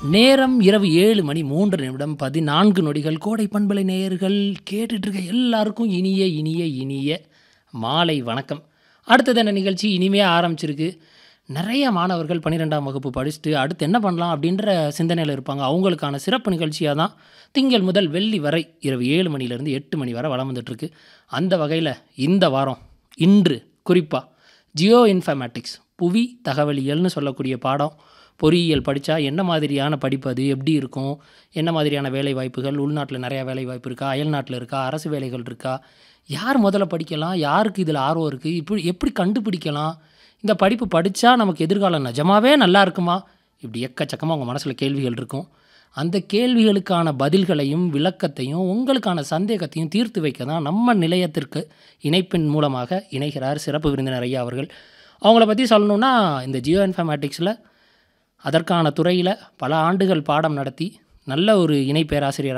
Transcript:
நேரம் இரவு ஏழு மணி மூன்று நிமிடம் பதினான்கு நொடிகள் கோடை பண்பலை நேயர்கள் கேட்டுட்டு இருக்க எல்லாருக்கும் இனிய இனிய இனிய மாலை வணக்கம் அடுத்தது என்ன நிகழ்ச்சி இனிமையாக ஆரம்பிச்சிருக்கு நிறைய மாணவர்கள் பன்னிரெண்டாம் வகுப்பு படிச்சுட்டு அடுத்து என்ன பண்ணலாம் அப்படின்ற சிந்தனையில் இருப்பாங்க அவங்களுக்கான சிறப்பு நிகழ்ச்சியாக தான் திங்கள் முதல் வெள்ளி வரை இரவு ஏழு மணிலேருந்து எட்டு மணி வரை வளம் வந்துட்டுருக்கு அந்த வகையில் இந்த வாரம் இன்று குறிப்பாக ஜியோ இன்ஃபர்மேட்டிக்ஸ் புவி தகவலியல்னு சொல்லக்கூடிய பாடம் பொறியியல் படித்தா என்ன மாதிரியான படிப்பு அது எப்படி இருக்கும் என்ன மாதிரியான வேலை வாய்ப்புகள் உள்நாட்டில் நிறையா வேலை வாய்ப்பு இருக்கா அயல்நாட்டில் இருக்கா அரசு வேலைகள் இருக்கா யார் முதல்ல படிக்கலாம் யாருக்கு இதில் ஆர்வம் இருக்குது இப்படி எப்படி கண்டுபிடிக்கலாம் இந்த படிப்பு படித்தா நமக்கு எதிர்காலம் நிஜமாவே நல்லா இருக்குமா இப்படி எக்கச்சக்கமாக உங்கள் மனசில் கேள்விகள் இருக்கும் அந்த கேள்விகளுக்கான பதில்களையும் விளக்கத்தையும் உங்களுக்கான சந்தேகத்தையும் தீர்த்து வைக்க தான் நம்ம நிலையத்திற்கு இணைப்பின் மூலமாக இணைகிறார் சிறப்பு விருந்தினர் ஐயா அவர்கள் அவங்கள பற்றி சொல்லணுன்னா இந்த ஜியோ இன்ஃபர்மேட்டிக்ஸில் அதற்கான துறையில் பல ஆண்டுகள் பாடம் நடத்தி நல்ல ஒரு இணை பேராசிரியர்